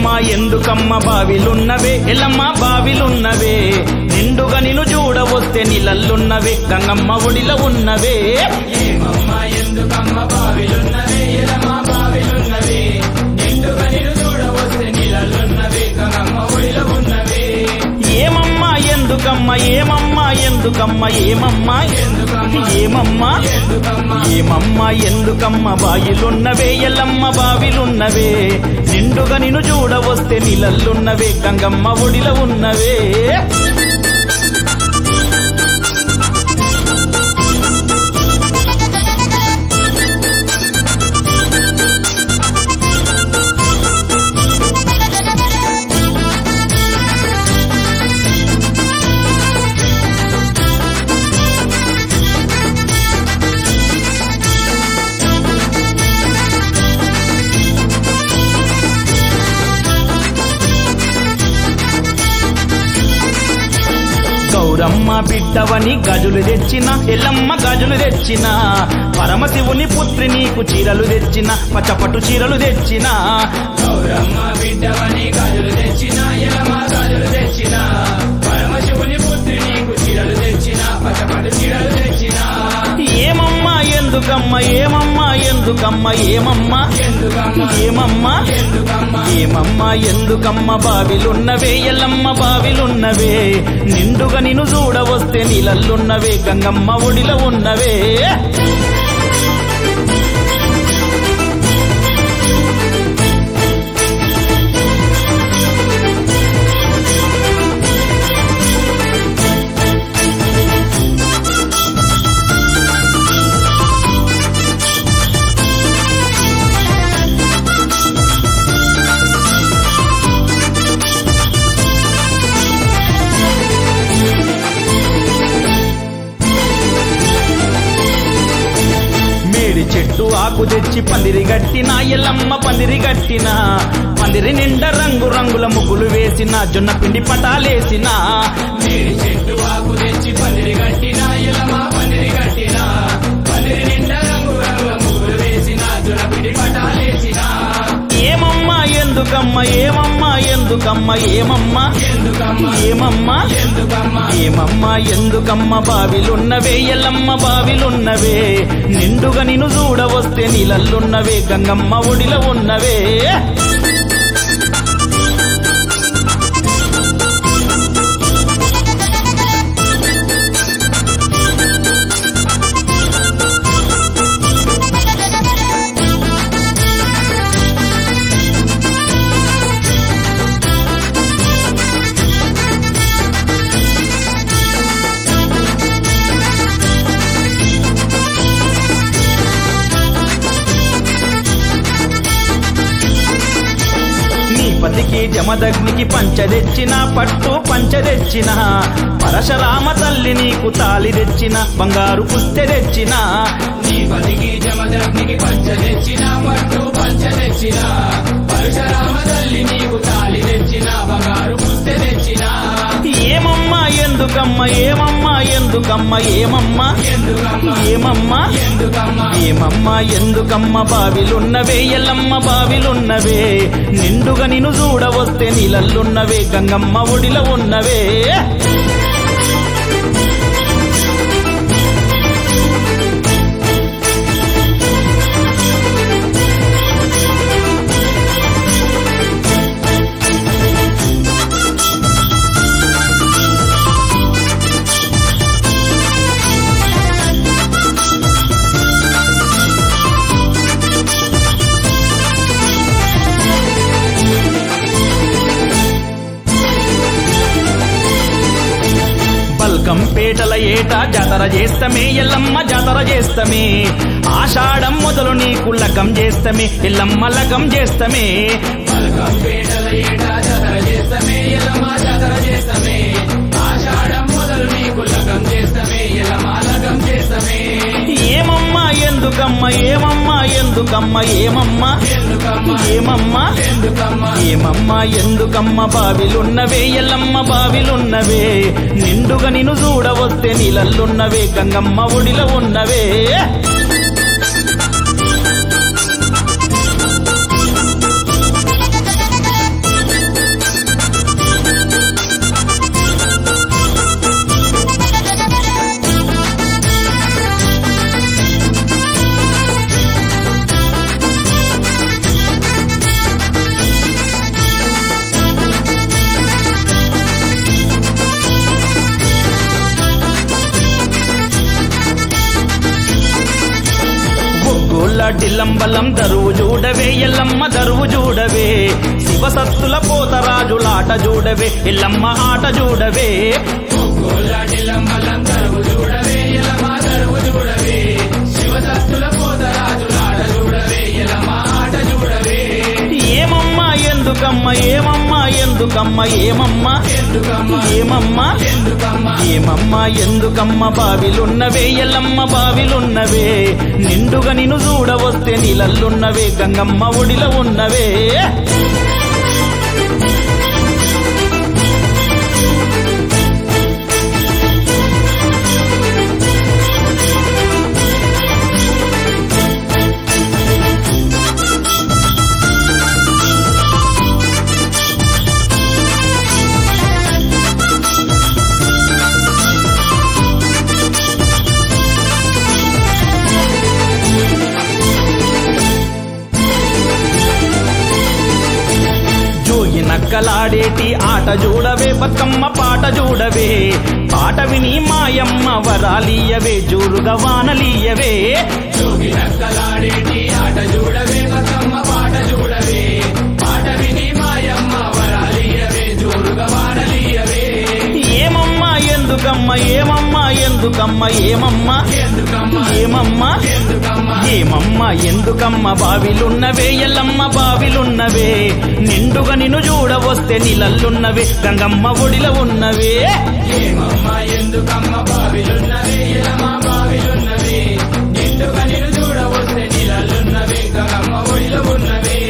ఏమమ్మ ఎందుకమ్మ బావిలున్నవే ఎల్లమ్మ బావిలున్నవే నిండుగా నిన్ను చూడవస్తే నీళ్ళల్లున్నవే గంగమ్మ ఒడిలో ఉన్నవే ఏమమ్మ ఎందుకమ్మ బావిలున్నవే ఎలమ్మ బావిలున్నవే నిండుగా నిన్ను చూడవస్తే నీళ్ళల్లున్నవే గంగమ్మ ఒడిలో ఉన్నవే ఏమమ్మ ఎందుకమ్మ ఏమమ్మ ఎందుకమ్మ ఏమమ్మ ఏమమ్మ ఎందుకమ్మ ఏమమ్మ ఎందుకమ్మ బాయిలున్నవే ఎల్లమ్మ బావిలున్నవే నిండుగా నిన్ను చూడవస్తే నీళ్ళల్లున్నవే గంగమ్మ ఒడిలో ఉన్నవే గౌరమ్మ బిడ్డవని గజులు తెచ్చిన ఎల్లమ్మ గజులు తెచ్చిన పరమశివుని పుత్రి నీకు చీరలు తెచ్చిన పచ్చపట్టు చీరలు తెచ్చిన గౌరమ్మ బిడ్డవని గాజులు తెచ్చిన ఎలమ్మ గాజులు తెచ్చిన పరమశివుని పుత్రి నీకు చీరలు తెచ్చిన పచ్చపట్టు చీరలు తెచ్చిన ఏమమ్మ ఎందుకమ్మ ఏమమ్మ ఎందుకమ్మ ఏమమ్మ ఎందుకమ్మ ఏమమ్మ ఎందుకమ్మ ఏమమ్మ ఎందుకమ్మ బావిలున్నవే ఎల్లమ్మ బావిలున్నవే నిండుగా నిన్ను చూడవస్తే నీళ్ళల్లున్నవే గంగమ్మ ఒడిలో ఉన్నవే మేడి చెట్టు ఆకు తెచ్చి పందిరి గట్టిన ఎల్లమ్మ పందిరి గట్టిన పందిరి నిండా రంగు రంగుల ముగ్గులు వేసిన జొన్న పిండి పటాలేసిన మేడి చెట్టు ఆకు తెచ్చి పందిరి కట్టిన ఎలమ పందిరి కట్టిన పందిరి నిండా రంగు రంగుల ముగ్గులు వేసిన జులపిడి పటాలేసిన ఏమమ్మ ఎందుకమ్మ ఏమమ్మ ఎందుకమ్మ ఏమమ్మ ఎందుకమ్మ ఏమమ్మ ఎందుకమ్మ ఏమమ్మ ఎందుకమ్మ బావిలున్నవే ఎల్లమ్మ బావిలున్నవే నిండుగా నిన్ను చూడవస్తే నీళ్ళల్లున్నవే గంగమ్మ ఒడిలో ఉన్నవే నీ పతికి జమదగ్నికి పంచ తెచ్చిన పట్టు పంచ తెచ్చిన పరశరామ తల్లి నీకు తాలి తెచ్చిన బంగారు పుస్తె తెచ్చిన నీ పదికి జమదగ్నికి పంచ తెచ్చిన పట్టు పంచ తెచ్చిన పరశురామ తల్లి నీకు తాళి తెచ్చిన బంగారు పుస్తె తెచ్చిన ఏమమ్మ ఎందుకమ్మ ఏమమ్మ ఎందుకమ్మ ఏమమ్మ ఎందుకమ్మ ఏమమ్మ ఎందుకమ్మ ఏమమ్మ ఎందుకమ్మ బావిలున్నవే ఎల్లమ్మ బావిలున్నవే నిండుగా నిన్ను చూడవస్తే నీళ్ళల్లున్నవే గంగమ్మ ఒడిలో ఉన్నవే బల్కంపేటల ఏట జాతర చేస్తమే ఎల్లమ్మ జాతర చేస్తమే ఆషాఢం మొదలు నీకు లగం చేస్తమే ఎల్లమ్మ లగం చేస్తమే పలకం పేటల ఏటా జాతర చేస్తమే ఎలమ జాతర చేస్తమే ఆషాఢం మొదలు నీకు లగం చేస్తమే ఎలమ లగం చేస్తమే ఏమమ్మ ఎందుకమ్మ ఏమమ్మ ఎందుకమ్మ ఏమమ్మ ఎందుకమ్మ ఏమమ్మ ఎందుకమ్మ ఏమమ్మ ఎందుకమ్మ బావిలున్నవే ఎల్లమ్మ బావిలున్నవే నిండుగా నిన్ను చూడవస్తే నీళ్ళల్లున్నవే గంగమ్మ ఒడిలో ఉన్నవే డిల్లంబలం దరువు చూడవే ఎల్లమ్మ దరువు చూడవే శివసత్తుల పోతరాజులాట చూడవే ఎల్లమ్మ ఆట చూడవే కోలాటిలంబలం దరువు చూడవే ఎలమా దరువు చూడవే శివసత్తుల పోతరాజులాట చూడవే ఎలమా ఆట చూడవే ఏమమ్మా ఎందుకమ్మ ఏమమ్మా ఎందుకమ్మ ఏమమ్మా ఎందుకమ్మ ఏమమ్మా ఎందుకమ్మ ఏమమ్మా ఎందుకమ్మ బావిలున్నవే ఎల్లమ్మ బావిలున్నవే నిండుగా నిన్ను చూడవస్తే నీళ్ళల్లున్నవే గంగమ్మ ఒడిలో ఉన్నవే జోగి నక్కలాడేటి ఆట చూడవే బతుకమ్మ పాట చూడవే పాట విని మాయమ్మ వరాలియవే జోరుగా వానలీయవే జోగి నక్కలాడేటి ఆట చూడవే బతుకమ్మ పాట చూడవే పాట విని మాయమ్మ వరాలియవే జోరుగా వాడలియవే ఏమమ్మా ఎందుకమ్మ ఏమమ్మా ఎందుకమ్మ ఏమమ్మా ఎందుకమ్మ ఏమమ్మా ఎందుకమ్మ ఏమమ్మా ఎందుకమ్మ బావిలున్నవే ఎల్లమ్మ బావిలున్నవే నిండుగా నిన్ను చూడవస్తే నీళ్ళల్లున్నవే గంగమ్మ ఒడిలో ఉన్నవే ఏమమ్మ ఎందుకమ్మ బావిలున్నవే ఎలమా బావిలున్నవే నిండుగా నిన్ను చూడవస్తే నీళ్ళలున్నవే గంగమ్మ ఒడిలో ఉన్నవే